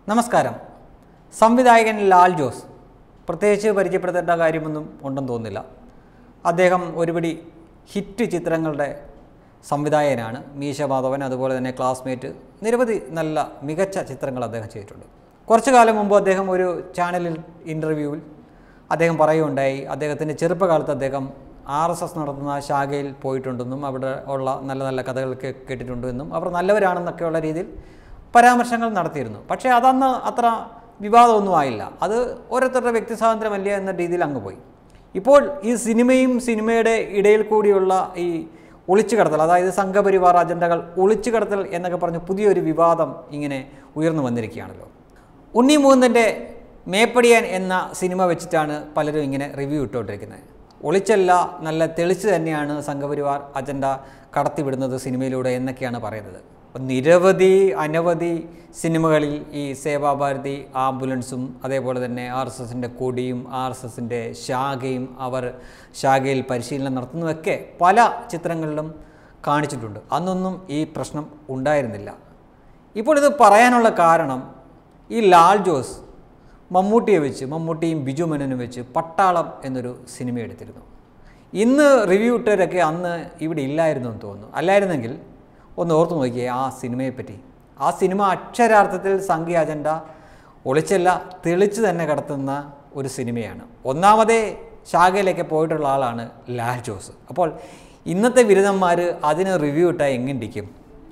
നമസ്കാരം സംവിധായകൻ ലാൽ ജോസ് പ്രത്യേകിച്ച് പരിചയപ്പെടുത്തേണ്ട കാര്യമൊന്നും ഉണ്ടെന്ന് തോന്നുന്നില്ല അദ്ദേഹം ഒരുപിടി ഹിറ്റ് ചിത്രങ്ങളുടെ സംവിധായകനാണ് മീശ മാധവൻ അതുപോലെ തന്നെ ക്ലാസ്മേറ്റ് നിരവധി നല്ല മികച്ച ചിത്രങ്ങൾ അദ്ദേഹം ചെയ്തിട്ടുണ്ട് കുറച്ചു കാലം മുമ്പ് അദ്ദേഹം ഒരു ചാനലിൽ ഇൻ്റർവ്യൂവിൽ അദ്ദേഹം പറയുകയുണ്ടായി അദ്ദേഹത്തിൻ്റെ ചെറുപ്പകാലത്ത് അദ്ദേഹം ആർ എസ് എസ് നടത്തുന്ന ശാഖയിൽ പോയിട്ടുണ്ടെന്നും അവിടെ ഉള്ള നല്ല നല്ല കഥകൾ കേ- കേട്ടിട്ടുണ്ടെന്നും അവർ നല്ലവരാണെന്നൊക്കെയുള്ള രീതിയിൽ പരാമർശങ്ങൾ നടത്തിയിരുന്നു പക്ഷേ അതന്ന് അത്ര വിവാദമൊന്നും ആയില്ല അത് ഓരോരുത്തരുടെ വ്യക്തി സ്വാതന്ത്ര്യമല്ല എന്ന രീതിയിൽ അങ്ങ് പോയി ഇപ്പോൾ ഈ സിനിമയും സിനിമയുടെ ഇടയിൽ കൂടിയുള്ള ഈ ഒളിച്ചു കടത്തൽ അതായത് സംഘപരിവാർ അജണ്ടകൾ ഒളിച്ചു കടത്തൽ എന്നൊക്കെ പറഞ്ഞ് പുതിയൊരു വിവാദം ഇങ്ങനെ ഉയർന്നു വന്നിരിക്കുകയാണല്ലോ ഉണ്ണി മൂന്നൻ്റെ മേപ്പടിയാൻ എന്ന സിനിമ വെച്ചിട്ടാണ് പലരും ഇങ്ങനെ റിവ്യൂ ഇട്ടുകൊണ്ടിരിക്കുന്നത് ഒളിച്ചല്ല നല്ല തെളിച്ച് തന്നെയാണ് സംഘപരിവാർ അജണ്ട കടത്തിവിടുന്നത് സിനിമയിലൂടെ എന്നൊക്കെയാണ് പറയുന്നത് അപ്പം നിരവധി അനവധി സിനിമകളിൽ ഈ സേവാഭാരതി ആംബുലൻസും അതേപോലെ തന്നെ ആർ എസ് എസിൻ്റെ കൊടിയും ആർ എസ് എസിൻ്റെ ശാഖയും അവർ ശാഖയിൽ പരിശീലനം നടത്തുന്നതൊക്കെ പല ചിത്രങ്ങളിലും കാണിച്ചിട്ടുണ്ട് അന്നൊന്നും ഈ പ്രശ്നം ഉണ്ടായിരുന്നില്ല ഇപ്പോൾ ഇത് പറയാനുള്ള കാരണം ഈ ലാൽ ജോസ് മമ്മൂട്ടിയെ വെച്ച് മമ്മൂട്ടിയും ബിജു മേനോനും വെച്ച് പട്ടാളം എന്നൊരു സിനിമ എടുത്തിരുന്നു ഇന്ന് റിവ്യൂ ഇട്ടവരൊക്കെ അന്ന് ഇവിടെ ഇല്ലായിരുന്നു എന്ന് തോന്നുന്നു അല്ലായിരുന്നെങ്കിൽ ഒന്ന് ഓർത്തു നോക്കിയേ ആ സിനിമയെപ്പറ്റി ആ സിനിമ അക്ഷരാർത്ഥത്തിൽ സംഘീയ അജണ്ട ഒളിച്ചല്ല തെളിച്ച് തന്നെ കടത്തുന്ന ഒരു സിനിമയാണ് ഒന്നാമതേ ശാഖയിലേക്ക് പോയിട്ടുള്ള ആളാണ് ലാൽ ജോസ് അപ്പോൾ ഇന്നത്തെ ബിരുദന്മാർ അതിന് റിവ്യൂ ഇട്ടാൽ എങ്ങിരിക്കും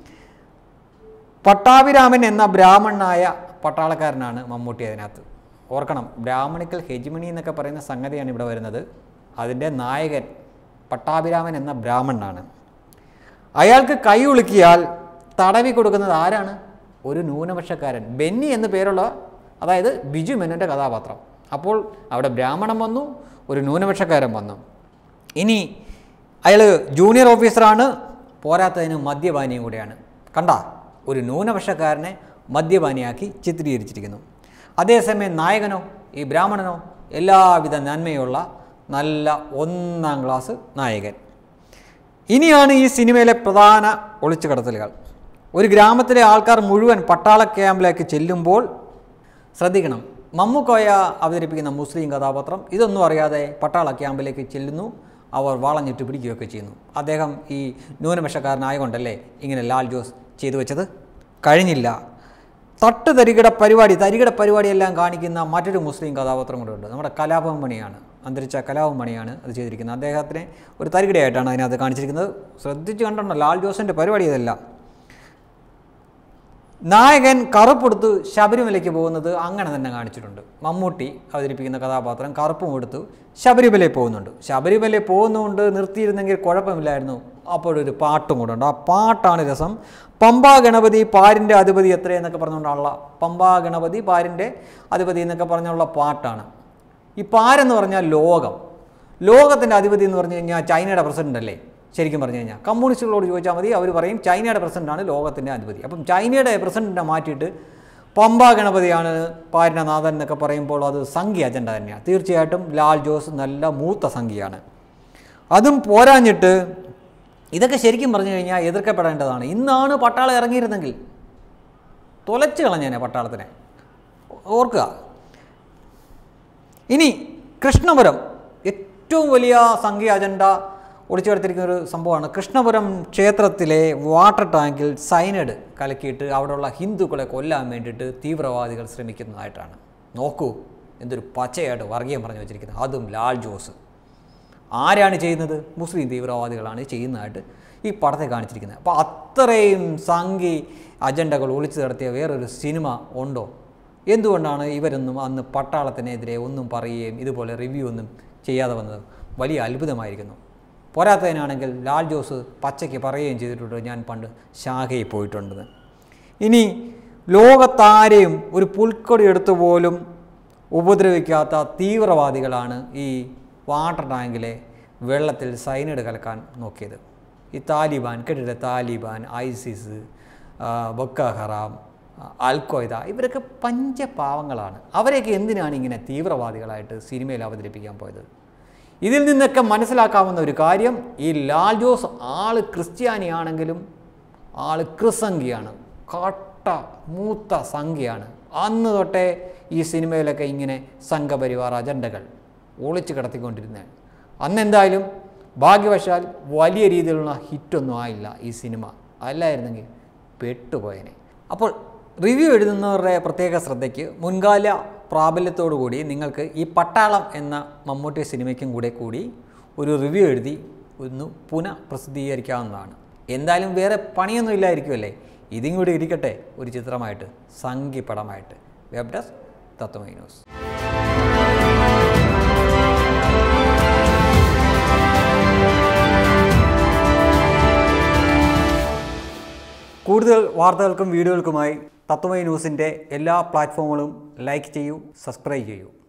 പട്ടാഭിരാമൻ എന്ന ബ്രാഹ്മണനായ പട്ടാളക്കാരനാണ് മമ്മൂട്ടി അതിനകത്ത് ഓർക്കണം ബ്രാഹ്മണിക്കൽ ഹെജിമണി എന്നൊക്കെ പറയുന്ന സംഗതിയാണ് ഇവിടെ വരുന്നത് അതിൻ്റെ നായകൻ പട്ടാഭിരാമൻ എന്ന ബ്രാഹ്മണനാണ് അയാൾക്ക് കൈ ഉളുക്കിയാൽ തടവി കൊടുക്കുന്നത് ആരാണ് ഒരു ന്യൂനപക്ഷക്കാരൻ ബെന്നി എന്ന് പേരുള്ള അതായത് ബിജു മെനൻ്റെ കഥാപാത്രം അപ്പോൾ അവിടെ ബ്രാഹ്മണൻ വന്നു ഒരു ന്യൂനപക്ഷക്കാരൻ വന്നു ഇനി അയാൾ ജൂനിയർ ഓഫീസറാണ് പോരാത്തതിന് മദ്യപാനിയും കൂടെയാണ് കണ്ട ഒരു ന്യൂനപക്ഷക്കാരനെ മദ്യപാനിയാക്കി ചിത്രീകരിച്ചിരിക്കുന്നു അതേസമയം നായകനോ ഈ ബ്രാഹ്മണനോ എല്ലാവിധ നന്മയുള്ള നല്ല ഒന്നാം ക്ലാസ് നായകൻ ഇനിയാണ് ഈ സിനിമയിലെ പ്രധാന ഒളിച്ചുകടത്തലുകൾ ഒരു ഗ്രാമത്തിലെ ആൾക്കാർ മുഴുവൻ പട്ടാള ക്യാമ്പിലേക്ക് ചെല്ലുമ്പോൾ ശ്രദ്ധിക്കണം മമ്മൂക്കോയ അവതരിപ്പിക്കുന്ന മുസ്ലിം കഥാപാത്രം ഇതൊന്നും അറിയാതെ പട്ടാള ക്യാമ്പിലേക്ക് ചെല്ലുന്നു അവർ വളഞ്ഞിട്ട് പിടിക്കുകയൊക്കെ ചെയ്യുന്നു അദ്ദേഹം ഈ ന്യൂനപക്ഷക്കാരനായതുകൊണ്ടല്ലേ ഇങ്ങനെ ലാൽ ജോസ് ചെയ്തു വെച്ചത് കഴിഞ്ഞില്ല തട്ട് തരികിട പരിപാടി തരികിട പരിപാടിയെല്ലാം കാണിക്കുന്ന മറ്റൊരു മുസ്ലിം കഥാപാത്രം കൂടെ ഉണ്ട് നമ്മുടെ കലാപം മണിയാണ് അന്തരിച്ച കലാപം മണിയാണ് അത് ചെയ്തിരിക്കുന്നത് അദ്ദേഹത്തിനെ ഒരു തരികിടയായിട്ടാണ് അതിനകത്ത് കാണിച്ചിരിക്കുന്നത് ശ്രദ്ധിച്ച് കണ്ടോ ലാൽ ജോസിൻ്റെ പരിപാടി ഇതല്ല നായകൻ കറുപ്പെടുത്ത് ശബരിമലയ്ക്ക് പോകുന്നത് അങ്ങനെ തന്നെ കാണിച്ചിട്ടുണ്ട് മമ്മൂട്ടി അവതരിപ്പിക്കുന്ന കഥാപാത്രം കറുപ്പും എടുത്ത് ശബരിമലയിൽ പോകുന്നുണ്ട് ശബരിമലയിൽ പോകുന്നതുകൊണ്ട് നിർത്തിയിരുന്നെങ്കിൽ കുഴപ്പമില്ലായിരുന്നു അപ്പോഴൊരു പാട്ടും കൂടെ ഉണ്ട് ആ പാട്ടാണ് രസം പമ്പാ ഗണപതി പാരിൻ്റെ അധിപതി എത്രയെന്നൊക്കെ പറഞ്ഞുകൊണ്ടുള്ള പമ്പാ ഗണപതി പാരിൻ്റെ അധിപതി എന്നൊക്കെ പറഞ്ഞുള്ള പാട്ടാണ് ഈ പാരെന്ന് പറഞ്ഞാൽ ലോകം ലോകത്തിൻ്റെ അധിപതി എന്ന് പറഞ്ഞു കഴിഞ്ഞാൽ ചൈനയുടെ പ്രസിഡന്റ് അല്ലേ ശരിക്കും പറഞ്ഞു കഴിഞ്ഞാൽ കമ്മ്യൂണിസ്റ്റുകളോട് ചോദിച്ചാൽ മതി അവർ പറയും ചൈനയുടെ പ്രസിഡന്റാണ് ലോകത്തിൻ്റെ അധിപതി അപ്പം ചൈനയുടെ പ്രസിഡന്റിനെ മാറ്റിയിട്ട് പമ്പാ ഗണപതിയാണ് പാരിനനാഥൻ എന്നൊക്കെ പറയുമ്പോൾ അത് സംഖ്യ അജണ്ട തന്നെയാണ് തീർച്ചയായിട്ടും ലാൽ ജോസ് നല്ല മൂത്ത സംഖ്യയാണ് അതും പോരാഞ്ഞിട്ട് ഇതൊക്കെ ശരിക്കും പറഞ്ഞു കഴിഞ്ഞാൽ എതിർക്കപ്പെടേണ്ടതാണ് ഇന്നാണ് പട്ടാളം ഇറങ്ങിയിരുന്നെങ്കിൽ തുലച്ച് കളഞ്ഞേനെ പട്ടാളത്തിനെ ഓർക്കുക ഇനി കൃഷ്ണപുരം ഏറ്റവും വലിയ സംഖ്യ അജണ്ട ഒളിച്ചുകിടത്തിരിക്കുന്ന ഒരു സംഭവമാണ് കൃഷ്ണപുരം ക്ഷേത്രത്തിലെ വാട്ടർ ടാങ്കിൽ സൈനഡ് കലക്കിയിട്ട് അവിടെയുള്ള ഹിന്ദുക്കളെ കൊല്ലാൻ വേണ്ടിയിട്ട് തീവ്രവാദികൾ ശ്രമിക്കുന്നതായിട്ടാണ് നോക്കൂ എന്തൊരു പച്ചയായിട്ട് വർഗീയം പറഞ്ഞു വെച്ചിരിക്കുന്നത് അതും ലാൽ ജോസ് ആരാണ് ചെയ്യുന്നത് മുസ്ലിം തീവ്രവാദികളാണ് ചെയ്യുന്നതായിട്ട് ഈ പടത്തെ കാണിച്ചിരിക്കുന്നത് അപ്പോൾ അത്രയും സംഘി അജണ്ടകൾ ഒളിച്ചു നടത്തിയ വേറൊരു സിനിമ ഉണ്ടോ എന്തുകൊണ്ടാണ് ഇവരൊന്നും അന്ന് പട്ടാളത്തിനെതിരെ ഒന്നും പറയുകയും ഇതുപോലെ റിവ്യൂ ഒന്നും ചെയ്യാതെ വന്നത് വലിയ അത്ഭുതമായിരിക്കുന്നു പോരാത്തതിനാണെങ്കിൽ ലാൽ ജോസ് പച്ചയ്ക്ക് പറയുകയും ചെയ്തിട്ടുണ്ട് ഞാൻ പണ്ട് ശാഖയിൽ പോയിട്ടുണ്ടെന്ന് ഇനി ലോകത്താരെയും ഒരു പുൽക്കൊടി എടുത്തു പോലും ഉപദ്രവിക്കാത്ത തീവ്രവാദികളാണ് ഈ വാട്ടർ ടാങ്കിലെ വെള്ളത്തിൽ സൈനൈഡ് കലക്കാൻ നോക്കിയത് ഈ താലിബാൻ കേട്ടിട്ട് താലിബാൻ ഐസിസ് ആ, ബൊക്ക ഹറാം ആ, അൽ ഖ്വയ്ദ ഇവരൊക്കെ പഞ്ചപാവങ്ങളാണ് അവരെയൊക്കെ എന്തിനാണ് ഇങ്ങനെ തീവ്രവാദികളായിട്ട് സിനിമയിൽ അവതരിപ്പിക്കാൻ പോയത് ഇതിൽ നിന്നൊക്കെ മനസ്സിലാക്കാവുന്ന ഒരു കാര്യം ഈ ലാൽ ജോസ് ആള് ക്രിസ്ത്യാനിയാണെങ്കിലും ആള് ക്രിസംഖ്യയാണ് കട്ട മൂത്ത സംഖ്യയാണ് അന്ന് തൊട്ടേ ഈ സിനിമയിലൊക്കെ ഇങ്ങനെ സംഘപരിവാർ അജണ്ടകൾ ഒളിച്ചു കിടത്തിക്കൊണ്ടിരുന്നതാണ് അന്ന് എന്തായാലും ഭാഗ്യവശാൽ വലിയ രീതിയിലുള്ള ഹിറ്റൊന്നും ആയില്ല ഈ സിനിമ അല്ലായിരുന്നെങ്കിൽ പെട്ടുപോയനെ അപ്പോൾ റിവ്യൂ എഴുതുന്നവരുടെ പ്രത്യേക ശ്രദ്ധയ്ക്ക് മുൻകാല പ്രാബല്യത്തോടു കൂടി നിങ്ങൾക്ക് ഈ പട്ടാളം എന്ന മമ്മൂട്ടി സിനിമയ്ക്കും കൂടെ കൂടി ഒരു റിവ്യൂ എഴുതി ഒന്ന് പുനഃ പ്രസിദ്ധീകരിക്കാവുന്നതാണ് എന്തായാലും വേറെ പണിയൊന്നും ഇല്ലായിരിക്കുമല്ലേ ഇതും കൂടി ഇരിക്കട്ടെ ഒരു ചിത്രമായിട്ട് സംഘിപ്പടമായിട്ട് വെബ് ഡെസ്ക് തത്വമൈ ന്യൂസ് കൂടുതൽ വാർത്തകൾക്കും വീഡിയോകൾക്കുമായി തത്വമൈ ന്യൂസിൻ്റെ എല്ലാ പ്ലാറ്റ്ഫോമുകളും ലൈക്ക് ചെയ്യൂ സബ്സ്ക്രൈബ് ചെയ്യൂ